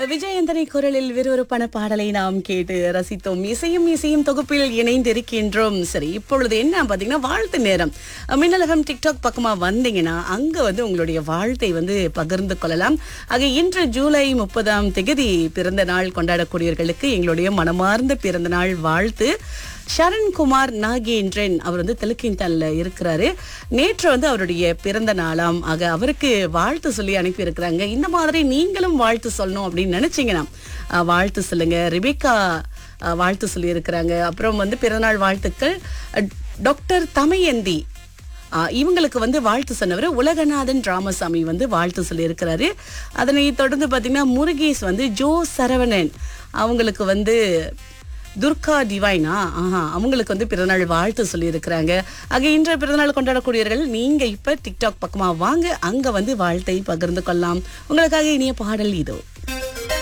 விஜயந்தனை குரலில் விறுவிறுப்பான பாடலை நாம் கேட்டு ரசித்தோம் இசையும் இசையும் தொகுப்பில் இணைந்திருக்கின்றோம் சரி இப்பொழுது என்ன பாத்தீங்கன்னா வாழ்த்து நேரம் மின்னலகம் டிக்டாக் பக்கமா வந்தீங்கன்னா அங்க வந்து உங்களுடைய வாழ்த்தை வந்து பகிர்ந்து கொள்ளலாம் ஆக இன்று ஜூலை முப்பதாம் தேதி பிறந்த நாள் கொண்டாடக்கூடியவர்களுக்கு எங்களுடைய மனமார்ந்த பிறந்த நாள் வாழ்த்து சரண்குமார் நாகேந்திரன் அவர் வந்து தெலுக்கின்தான்ல இருக்கிறாரு நேற்று வந்து அவருடைய பிறந்த நாளாம் ஆக அவருக்கு வாழ்த்து சொல்லி அனுப்பி இருக்கிறாங்க இந்த மாதிரி நீங்களும் வாழ்த்து சொல்லணும் அப்படின்னு நினைச்சீங்கன்னா அஹ், வாழ்த்து சொல்லுங்க ரிபிகா அஹ், வாழ்த்து சொல்லி இருக்கிறாங்க அப்புறம் வந்து பிறந்தநாள் வாழ்த்துக்கள் அஹ், டாக்டர் தமயந்தி ஆ, இவங்களுக்கு வந்து வாழ்த்து சொன்னவர் உலகநாதன் ராமசாமி வந்து வாழ்த்து சொல்லியிருக்கிறாரு அதனை தொடர்ந்து பார்த்தீங்கன்னா முருகேஷ் வந்து ஜோ சரவணன் அவங்களுக்கு வந்து துர்கா டிவைனா ஆஹா அவங்களுக்கு வந்து பிறந்தநாள் வாழ்த்து சொல்லியிருக்கிறாங்க ஆக இன்றைய பிறந்தநாள் கொண்டாடக்கூடியவர்கள் நீங்க இப்ப டிக்டாக் பக்கமா வாங்க அங்க வந்து வாழ்த்தை பகிர்ந்து கொள்ளலாம் உங்களுக்காக இனிய பாடல் இதோ